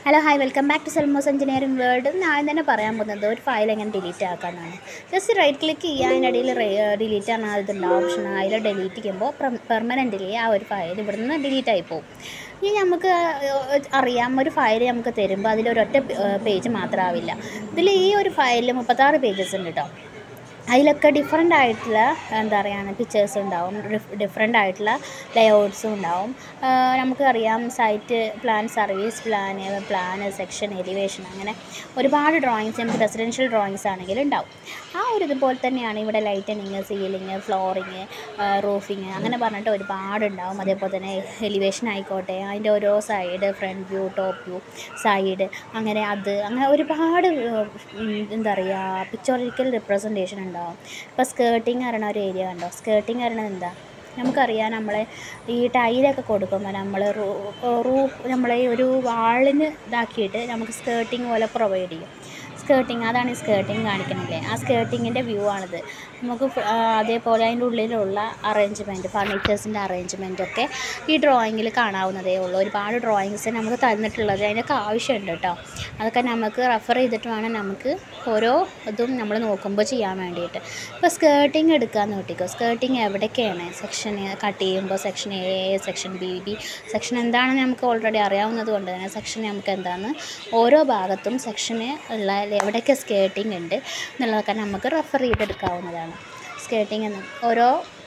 hello hi welcome back to സെൽമോസ് engineering world ഞാൻ തന്നെ പറയാൻ പോകുന്നത് ഒരു ഫയൽ എങ്ങനെ ഡിലീറ്റ് ആക്കാനാണ് ജസ്റ്റ് റൈറ്റ് ക്ലിക്ക് ചെയ്യുക അതിനിടയിൽ ഡിലീറ്റ് ആണ് ഇതുണ്ടാവും ഓപ്ഷൻ അതിൽ ഡിലീറ്റ് ചെയ്യുമ്പോൾ പെർമനൻ്റ്ലി ആ ഒരു ഫയൽ ഇവിടുന്ന് ഡിലീറ്റ് ആയി പോകും ഇനി നമുക്ക് അറിയാം ഒരു ഫയൽ നമുക്ക് തരുമ്പോൾ അതിലൊരൊറ്റ പേജ് മാത്രമാവില്ല ഇതിൽ ഈ ഒരു ഫയലിൽ മുപ്പത്താറ് പേജസ് ഉണ്ട് കേട്ടോ അതിലൊക്കെ ഡിഫറെൻ്റ് ആയിട്ടുള്ള എന്താ പറയുക പിക്ചേഴ്സ് ഉണ്ടാവും ഡിഫറെൻ്റ് ആയിട്ടുള്ള ലേഔട്ട്സും ഉണ്ടാവും ആഹ് നമുക്കറിയാം site plan service plan plan section elevation അങ്ങനെ ഒരുപാട് ഡ്രോയിങ്സ് നമുക്ക് റെസിഡൻഷ്യൽ ഡ്രോയിങ്സ് ആണെങ്കിൽ ഉണ്ടാവും ആ ഒരു ഇതുപോലെ തന്നെയാണ് ഇവിടെ ലൈറ്റനിങ് സീലിങ് ഫ്ലോറിങ് റൂഫിങ് അങ്ങനെ പറഞ്ഞിട്ട് ഒരുപാട് ഉണ്ടാവും അതേപോലെ തന്നെ എലിവേഷൻ ആയിക്കോട്ടെ അതിൻ്റെ ഓരോ side front view top view side അങ്ങനെ അത് അങ്ങനെ ഒരുപാട് ഉം, എന്താ പറയുക പിക്ചോറിക്കൽ റിപ്രസൻറ്റേഷൻ ഉണ്ടാവും ഇപ്പോൾ സ്കേർട്ടിങ് അറിയണ ഒരു ഏരിയ കണ്ടോ സ്കേർട്ടിങ് അറിയണത് എന്താ നമുക്കറിയാം നമ്മൾ ഈ ടൈലൊക്കെ കൊടുക്കുമ്പോൾ നമ്മൾ റൂഫ് നമ്മളെ ഒരു വാളിന് ഇതാക്കിയിട്ട് നമുക്ക് സ്കേർട്ടിങ് പോലെ പ്രൊവൈഡ് ചെയ്യും സ്കേർട്ടിങ് അതാണ് ഈ സ്കേർട്ടിങ് കാണിക്കണില്ലേ ആ സ്കേർട്ടിങ്ങിൻ്റെ വ്യൂ ആണിത് നമുക്ക് ഫ- ആ, അതേപോലെ അതിൻ്റെ ഉള്ളിലുള്ള അറേഞ്ച്മെൻറ്റ് ഫർണിച്ചേഴ്സിൻ്റെ അറേഞ്ച്മെൻ്റ് ഒക്കെ ഈ ഡ്രോയിങ്ങിൽ കാണാവുന്നതേ ഉള്ളൂ ഒരുപാട് ഡ്രോയിങ്സ് നമുക്ക് തന്നിട്ടുള്ളത് അതിനൊക്കെ ആവശ്യമുണ്ട് കേട്ടോ അതൊക്കെ നമുക്ക് റെഫർ ചെയ്തിട്ട് വേണം നമുക്ക് ഓരോ ഇതും നമ്മൾ നോക്കുമ്പോൾ ചെയ്യാൻ വേണ്ടിയിട്ട് ഇപ്പോൾ സ്കേർട്ടിങ് എടുക്കാമെന്ന് നോട്ടിക്കോ സ്കേർട്ടിങ് എവിടേക്കാണ് സെക്ഷൻ കട്ട് ചെയ്യുമ്പോൾ section A section B B section എന്താണെന്ന് നമുക്ക് ഓൾറെഡി അറിയാവുന്നത് കൊണ്ട് തന്നെ സെക്ഷൻ നമുക്ക് എന്താണെന്ന് ഓരോ ഭാഗത്തും സെക്ഷന് ഉള്ള എവിടെയൊക്കെ സ്കേർട്ടിങ് ഉണ്ട് എന്നുള്ളതൊക്കെ നമുക്ക് റെഫർ ചെയ്തെടുക്കാവുന്നതാണ് സ്കേർട്ടിങ് എന്ന് ഓരോ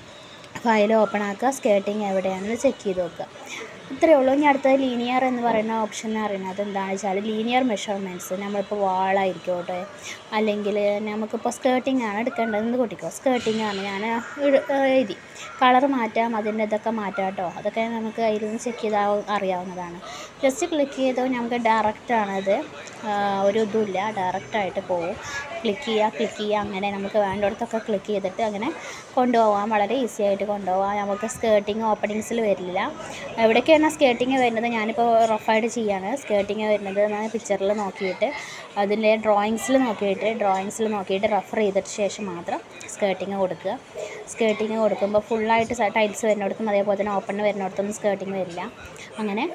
ഫയൽ ഓപ്പൺ ആക്കുക സ്കേർട്ടിങ് എവിടെയാണെന്ന് ചെക്ക് ചെയ്ത് നോക്കുക ഇത്രയേ ഉള്ളൂ ഇനി അടുത്തത് ലീനിയർ എന്ന് പറയുന്ന ഓപ്ഷൻ എന്ന് പറയുന്നത് എന്താണെന്ന് വെച്ചാൽ ലീനിയർ മെഷർമെൻറ്റ്സ് നമ്മളിപ്പോൾ വാളായിരിക്കോട്ടെ അല്ലെങ്കിൽ നമുക്കിപ്പോൾ സ്കേർട്ടിംഗ് ആണ് എടുക്കേണ്ടതെന്ന് കൂട്ടിക്കോ സ്കേർട്ടിംഗ് ആണ് ഞാൻ ഇട- എഴുതി കളർ മാറ്റാം അതിൻ്റെ ഇതൊക്കെ മാറ്റാം കേട്ടോ അതൊക്കെ നമുക്ക് അതിൽ നിന്ന് ചെക്ക് ചെയ്താൽ അറിയാവുന്നതാണ് ജസ്റ്റ് ക്ലിക്ക് ചെയ്തോ നമുക്ക് ഡയറക്റ്റാണത് ഒരു ഇതുമില്ല ഡയറക്റ്റായിട്ട് പോകും ക്ലിക്ക് ചെയ്യുക ക്ലിക്ക് ചെയ്യുക അങ്ങനെ നമുക്ക് വേണ്ടിടത്തൊക്കെ ക്ലിക്ക് ചെയ്തിട്ട് അങ്ങനെ കൊണ്ടുപോകാം വളരെ ഈസി ആയിട്ട് കൊണ്ടുപോകാം നമുക്ക് സ്കേർട്ടിങ് ഓപ്പണിങ്സിൽ വരില്ല എവിടേക്കാണ് സ്കേർട്ടിങ് വരുന്നത് ഞാനിപ്പോൾ റഫായിട്ട് ചെയ്യാണ് സ്കേർട്ടിങ് വരുന്നത് ഞാൻ പിക്ചറിൽ നോക്കിയിട്ട് അതിൻ്റെ ഡ്രോയിങ്സിൽ നോക്കിയിട്ട് ഡ്രോയിങ്സിൽ നോക്കിയിട്ട് റെഫർ ചെയ്തിട്ട് ശേഷം മാത്രം സ്കേർട്ടിങ് കൊടുക്കുക സ്കേർട്ടിങ് കൊടുക്കുമ്പോൾ ഫുള്ളായിട്ട് ടൈൽസ് വരുന്നിടത്തും അതേപോലെ തന്നെ ഓപ്പണിന് വരുന്നിടത്തൊന്നും സ്കേർട്ടിങ് വരില്ല അങ്ങനെ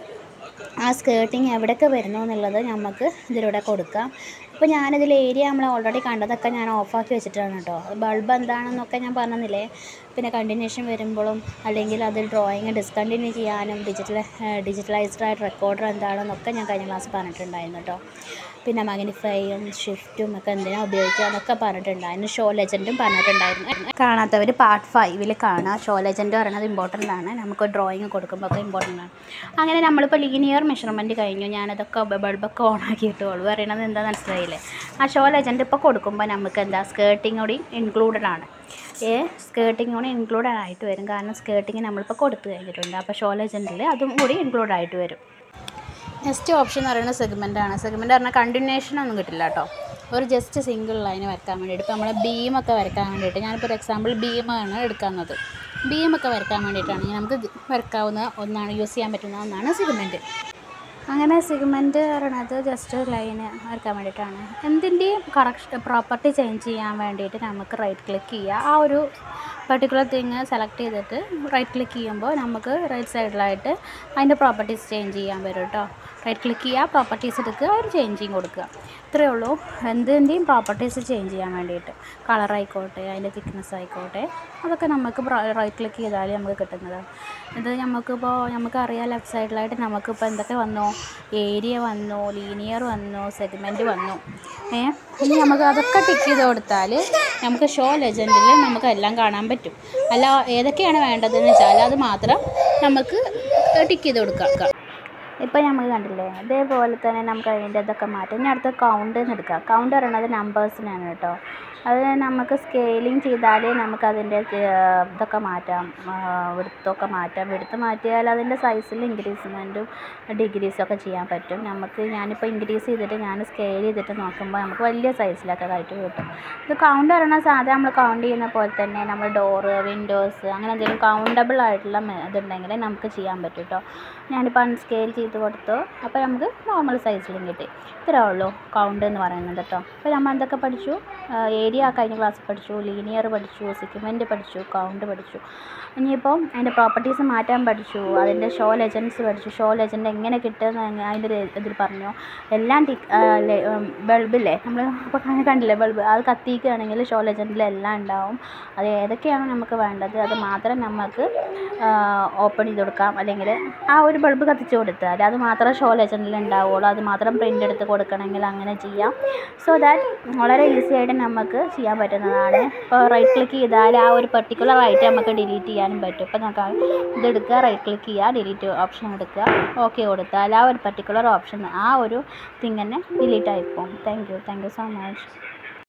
ആ സ്കേർട്ടിങ് എവിടെയൊക്കെ വരുന്നു എന്നുള്ളത് നമുക്ക് ഇതിലൂടെ കൊടുക്കാം ഇപ്പോൾ ഞാനിതിൽ ഏരിയ നമ്മൾ ഓൾറെഡി കണ്ടതൊക്കെ ഞാൻ ഓഫാക്കി വെച്ചിട്ടാണ് കേട്ടോ ബൾബ് എന്താണെന്നൊക്കെ ഞാൻ പറഞ്ഞില്ലേ പിന്നെ കണ്ടിന്യൂഷൻ വരുമ്പോഴും അല്ലെങ്കിൽ അത് ഡ്രോയിങ് ഡിസ്കണ്ടിന്യൂ ചെയ്യാനും ഡിജിറ്റൽ ഡിജിറ്റലൈസ്ഡ് ആയിട്ട് റെക്കോർഡർ എന്താണെന്നൊക്കെ ഞാൻ കഴിഞ്ഞ ക്ലാസ് പറഞ്ഞിട്ടുണ്ടായിരുന്നു കേട്ടോ പിന്നെ മാഗ്നിഫൈയും ഷിഫ്റ്റും ഒക്കെ എന്തിനാണ് ഉപയോഗിക്കുക എന്നൊക്കെ പറഞ്ഞിട്ടുണ്ടായിരുന്നു ഷോ ലെജൻഡും പറഞ്ഞിട്ടുണ്ടായിരുന്നു കാണാത്തവർ പാർട്ട് ഫൈവിൽ കാണുക ഷോ ലെജൻഡ് പറയുന്നത് ഇമ്പോർട്ടൻ്റ് ആണ് നമുക്ക് ഡ്രോയിങ് കൊടുക്കുമ്പോൾ ഒക്കെ ഇമ്പോർട്ടൻ്റ് ആണ് അങ്ങനെ നമ്മളിപ്പോൾ ലീനിയർ മെഷർമെൻറ്റ് കഴിഞ്ഞു ഞാനതൊക്കെ ബൾബൊക്കെ ഓൺ ആക്കിയിട്ടുള്ളൂ പറയണത് എന്താ മനസ്സിലായില്ലേ ആ ഷോ ലെജൻഡ് ഇപ്പോൾ കൊടുക്കുമ്പോൾ നമുക്ക് എന്താ സ്കേർട്ടിങ് കൂടി ഇൻക്ലൂഡഡ് ആണ് ഏ സ്കേർട്ടിങ് കൂടി ഇൻക്ലൂഡഡ് ആയിട്ട് വരും കാരണം സ്കേർട്ടിങ് നമ്മളിപ്പോൾ കൊടുത്തു കഴിഞ്ഞിട്ടുണ്ട് അപ്പോൾ ഷോ ലെജൻഡിൽ അതും കൂടി ഇൻക്ലൂഡ് ആയിട്ട് വരും നെക്സ്റ്റ് ഓപ്ഷൻ എന്ന് പറയുന്നത് സെഗ്മെൻ്റ് ആണ് സെഗ്മെൻ്റ് പറഞ്ഞാൽ കണ്ടിന്യൂഷൻ ഒന്നും കിട്ടില്ല കേട്ടോ ഒരു ജസ്റ്റ് സിംഗിൾ ലൈൻ വരക്കാൻ വേണ്ടിയിട്ട് ഇപ്പോൾ നമ്മൾ ബീമൊക്കെ വരക്കാൻ വേണ്ടിയിട്ട് ഞാനിപ്പോൾ ഒരു എക്സാമ്പിൾ ബീമാണ് എടുക്കുന്നത് ബീമൊക്കെ വരക്കാൻ വേണ്ടിയിട്ടാണെങ്കിൽ നമുക്ക് ഇത് വരക്കാവുന്ന ഒന്നാണ് യൂസ് ചെയ്യാൻ പറ്റുന്ന ഒന്നാണ് സിഗ്മെൻറ്റ് അങ്ങനെ സിഗ്മെൻറ്റ് പറയണത് ജസ്റ്റ് ലൈന് വരക്കാൻ വേണ്ടിയിട്ടാണ് എന്തിൻ്റെയും കറക്ഷൻ പ്രോപ്പർട്ടി ചേഞ്ച് ചെയ്യാൻ വേണ്ടിയിട്ട് നമുക്ക് റൈറ്റ് ക്ലിക്ക് ചെയ്യുക ആ ഒരു പെർട്ടിക്കുലർ തിങ് സെലക്ട് ചെയ്തിട്ട് റൈറ്റ് ക്ലിക്ക് ചെയ്യുമ്പോൾ നമുക്ക് റൈറ്റ് സൈഡിലായിട്ട് അതിൻ്റെ പ്രോപ്പർട്ടീസ് ചേഞ്ച് ചെയ്യാൻ വരും കേട്ടോ റൈറ്റ് ക്ലിക്ക് ചെയ്യുക പ്രോപ്പർട്ടീസ് എടുക്കുക ഒരു ചേഞ്ചിങ് കൊടുക്കുക ഇത്രയേ ഉള്ളൂ എന്തിൻ്റെയും പ്രോപ്പർട്ടീസ് ചേഞ്ച് ചെയ്യാൻ വേണ്ടിയിട്ട് കളർ ആയിക്കോട്ടെ അതിൻ്റെ തിക്നെസ് ആയിക്കോട്ടെ അതൊക്കെ നമുക്ക് റൈറ്റ് ക്ലിക്ക് ചെയ്താൽ നമുക്ക് കിട്ടുന്നതാണ് ഇത് നമുക്കിപ്പോൾ നമുക്കറിയാം ലെഫ്റ്റ് സൈഡിലായിട്ട് നമുക്കിപ്പോൾ എന്തൊക്കെ വന്നു ഏരിയ വന്നു ലീനിയർ വന്നു സെഗ്മെൻറ്റ് വന്നു ഏ ഇനി നമുക്ക് അതൊക്കെ ടിക്ക് ചെയ്ത് കൊടുത്താൽ നമുക്ക് ഷോ ലെജൻഡിൽ നമുക്ക് എല്ലാം കാണാൻ പറ്റും അല്ല ഏതൊക്കെയാണ് വേണ്ടതെന്ന് വെച്ചാൽ അത് മാത്രം നമുക്ക് ടിക്ക് ചെയ്ത് കൊടുക്കാം ഇപ്പോൾ നമ്മൾ കണ്ടില്ലേ ഇതേപോലെ തന്നെ നമുക്ക് അതിൻ്റെ ഇതൊക്കെ മാറ്റാം ഇനി അടുത്ത കൗണ്ട് എന്ന് എടുക്കാം കൗണ്ട് പറയുന്നത് നമ്പേഴ്സിനാണ് കേട്ടോ അത് നമുക്ക് സ്കെയിലിംഗ് ചെയ്താൽ നമുക്ക് അതിൻ്റെ ഇതൊക്കെ മാറ്റാം വൃത്തൊക്കെ മാറ്റാം വൃത്ത് മാറ്റിയാൽ അതിൻ്റെ സൈസിൽ ഇൻക്രീസ്മെൻറ്റും ഡിഗ്രീസും ഒക്കെ ചെയ്യാൻ പറ്റും നമുക്ക് ഞാനിപ്പോൾ ഇൻക്രീസ് ചെയ്തിട്ട് ഞാൻ സ്കെയിൽ ചെയ്തിട്ട് നോക്കുമ്പോൾ നമുക്ക് വലിയ സൈസിലൊക്കെ ആയിട്ട് കിട്ടും ഇത് കൗണ്ട് പറയുന്നത് സാധാരണ നമ്മൾ കൗണ്ട് ചെയ്യുന്ന പോലെ തന്നെ നമ്മൾ ഡോറ് വിൻഡോസ് അങ്ങനെ എന്തെങ്കിലും കൗണ്ടബിൾ ആയിട്ടുള്ള മെ- ഇതുണ്ടെങ്കിൽ നമുക്ക് ചെയ്യാൻ പറ്റും കേട്ടോ ഞാനിപ്പോൾ അൺസ്കെയിൽ ചെയ്ത് ചെയ്ത് കൊടുത്തു അപ്പോൾ നമുക്ക് നോർമൽ സൈസിലും കിട്ടി ഇത്രേ ഉള്ളൂ കൗണ്ട് എന്ന് പറയുന്നത് കേട്ടോ അപ്പോൾ നമ്മൾ എന്തൊക്കെ പഠിച്ചു ഏരിയ കഴിഞ്ഞ ക്ലാസ്സിൽ പഠിച്ചു ലീനിയർ പഠിച്ചു സിഗ്മെൻറ്റ് പഠിച്ചു കൗണ്ട് പഠിച്ചു ഇനിയിപ്പം അതിൻ്റെ പ്രോപ്പർട്ടീസ് മാറ്റാൻ പഠിച്ചു അതിൻ്റെ ഷോ ലെജൻസ് പഠിച്ചു ഷോ ലെജൻഡ് എങ്ങനെ കിട്ടുമെന്ന് ഞാൻ അതിൻ്റെ ഒരു ഇതിൽ പറഞ്ഞു എല്ലാം ടിക് ബൾബില്ലേ നമ്മൾ ഇപ്പോൾ കണ്ടില്ലേ ബൾബ് അത് കത്തിക്കുകയാണെങ്കിൽ ഷോ ലെജൻഡിൽ എല്ലാം ഉണ്ടാവും അത് ഏതൊക്കെയാണോ നമുക്ക് വേണ്ടത് അത് മാത്രം നമുക്ക് ഓപ്പൺ ചെയ്ത് കൊടുക്കാം അല്ലെങ്കിൽ ആ ഒരു ബൾബ് കത്തിച്ച് കൊടുത്താൽ അത് മാത്രം ഷോ ലെജൻഡിൽ ഉണ്ടാവുള്ളൂ അത് മാത്രം പ്രിൻ്റ് എടുത്ത് കൊടുക്കണമെങ്കിൽ അങ്ങനെ ചെയ്യാം സോ ദാറ്റ് വളരെ ഈസി ആയിട്ട് നമുക്ക് ചെയ്യാൻ പറ്റുന്നതാണ് ഇപ്പോൾ റൈറ്റ് ക്ലിക്ക് ചെയ്താൽ ആ ഒരു പെർട്ടിക്കുലർ ഐറ്റം നമുക്ക് ഡിലീറ്റ് ചെയ്യാനും പറ്റും ഇപ്പോൾ നമുക്ക് ഇതെടുക്കുക റൈറ്റ് ക്ലിക്ക് ചെയ്യുക ഡിലീറ്റ് ഓപ്ഷൻ എടുക്കുക ഓക്കെ കൊടുത്താൽ ആ ഒരു പെർട്ടിക്കുലർ ഓപ്ഷൻ ആ ഒരു തിങ് തന്നെ ഡിലീറ്റ് ആയിപ്പോകും thank you thank you so much